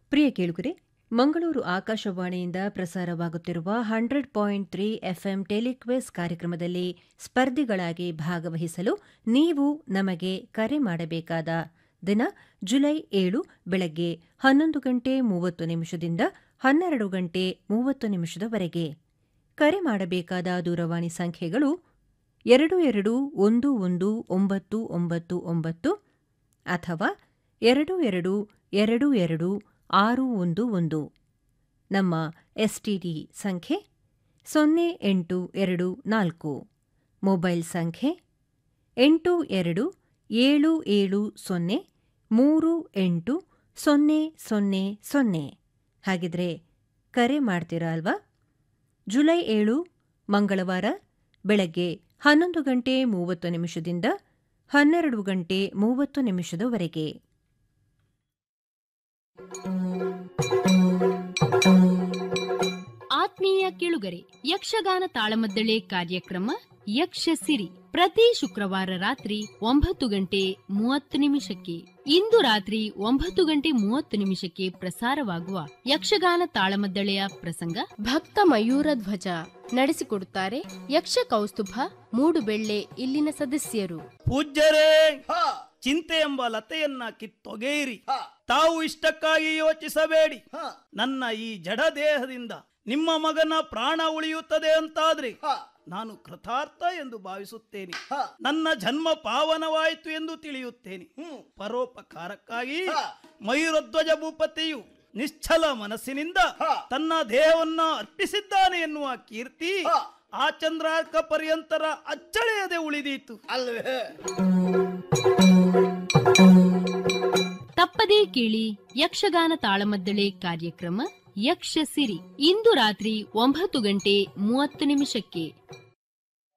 ಪ್ರಿಯ ಕೇಳುಗರೆ ಮಂಗಳೂರು ಆಕಾಶವಾಣಿಯಿಂದ ಪ್ರಸಾರವಾಗುತ್ತಿರುವ hundred point three FM telequiz ಕಾರ್ಯಕ್ರಮದಲ್ಲಿ ಸ್ಪರ್ಧಿಗಳಾಗಿ ಭಾಗವಹಿಸಲು ನೀವು ನಮಗೆ ಕರೆ ಮಾಡಬೇಕಾದ ದಿನ ಜುಲೈ ಏಳು ಬೆಳಗ್ಗೆ ಹನ್ನೊಂದು ಗಂಟೆ ಮೂವತ್ತು ನಿಮಿಷದಿಂದ ಹನ್ನೆರಡು ಗಂಟೆ ಮೂವತ್ತು ನಿಮಿಷದವರೆಗೆ ಕರೆ ಮಾಡಬೇಕಾದ ದೂರವಾಣಿ ಸಂಖ್ಯೆಗಳು ಎರಡು ಎರಡು ಒಂದು ಒಂದು ಒಂಬತ್ತು ಒಂಬತ್ತು ಒಂಬತ್ತು ಅಥವಾ ಎರಡು ಎರಡು ಎರಡು ಎರಡು ಆರು ಒಂದು ಒಂದು ನಮ್ಮ ಎಸ್ಟಿಡಿ ಸಂಖ್ಯೆ ಸೊನ್ನೆ ಎಂಟು ಎರಡು ನಾಲ್ಕು ಮೊಬೈಲ್ ಸಂಖ್ಯೆ ಎಂಟು ಎರಡು ಏಳು ಏಳು ಸೊನ್ನೆ ಮೂರು ಎಂಟು ಸೊನ್ನೆ ಸೊನ್ನೆ ಸೊನ್ನೆ ಹಾಗಿದ್ರೆ ಕರೆ ಮಾಡ್ತೀರಾ ಅಲ್ವಾ ಜುಲೈ ಏಳು ಮಂಗಳವಾರ ಬೆಳಗ್ಗೆ ಹನ್ನೊಂದು ಗಂಟೆ ಮೂವತ್ತು ನಿಮಿಷದಿಂದ ಹನ್ನೆರಡು ಗಂಟೆ ಮೂವತ್ತು ನಿಮಿಷದವರೆಗೆ ಆತ್ಮೀಯ ಕೇಳುಗರೆ ಯಕ್ಷಗಾನ ತಾಳಮದ್ದಳೆ ಕಾರ್ಯಕ್ರಮ ಯಕ್ಷ ಸಿರಿ ಪ್ರತಿ ಶುಕ್ರವಾರ ರಾತ್ರಿ ಒಂಬತ್ತು ಗಂಟೆ ಮೂವತ್ತು ನಿಮಿಷಕ್ಕೆ ಇಂದು ರಾತ್ರಿ ಒಂಬತ್ತು ಗಂಟೆ ಮೂವತ್ತು ನಿಮಿಷಕ್ಕೆ ಪ್ರಸಾರವಾಗುವ ಯಕ್ಷಗಾನ ತಾಳಮದ್ದಳೆಯ ಪ್ರಸಂಗ ಭಕ್ತ ಮಯೂರ ಧ್ವಜ ನಡೆಸಿಕೊಡುತ್ತಾರೆ ಯಕ್ಷ ಕೌಸ್ತುಭ ಮೂಡುಬೆಳ್ಳೆ ಇಲ್ಲಿನ ಸದಸ್ಯರು ಪೂಜ್ಯರೇ ಚಿಂತೆ ಎಂಬ ಲತೆಯನ್ನ ಕಿತ್ತೊಗೆಯಿರಿ ತಾವು ಇಷ್ಟಕ್ಕಾಗಿ ಯೋಚಿಸಬೇಡಿ ನನ್ನ ಈ ಜಡ ದೇಹದಿಂದ ನಿಮ್ಮ ಮಗನ ಪ್ರಾಣ ಉಳಿಯುತ್ತದೆ ಅಂತಾದ್ರೆ ನಾನು ಕೃತಾರ್ಥ ಎಂದು ಭಾವಿಸುತ್ತೇನೆ ನನ್ನ ಜನ್ಮ ಪಾವನವಾಯಿತು ಎಂದು ತಿಳಿಯುತ್ತೇನೆ ಪರೋಪಕಾರಕ್ಕಾಗಿ ಮಯೂರಧ್ವಜ ಭೂಪತಿಯು ನಿಶ್ಚಲ ಮನಸ್ಸಿನಿಂದ ತನ್ನ ದೇಹವನ್ನ ಅರ್ಪಿಸಿದ್ದಾನೆ ಎನ್ನುವ ಕೀರ್ತಿ ಆ ಚಂದ್ರಾರ್ಕ ಪರ್ಯಂತರ ಅಚ್ಚಳೆಯದೆ ಉಳಿದೀತು ಅಲ್ವೇ ತಪ್ಪದೇ ಕೇಳಿ ಯಕ್ಷಗಾನ ತಾಳಮದ್ದಳೆ ಕಾರ್ಯಕ್ರಮ ಯಕ್ಷ ಸಿರಿ ಇಂದು ರಾತ್ರಿ ಒಂಬತ್ತು ಗಂಟೆ ಮೂವತ್ತು ನಿಮಿಷಕ್ಕೆ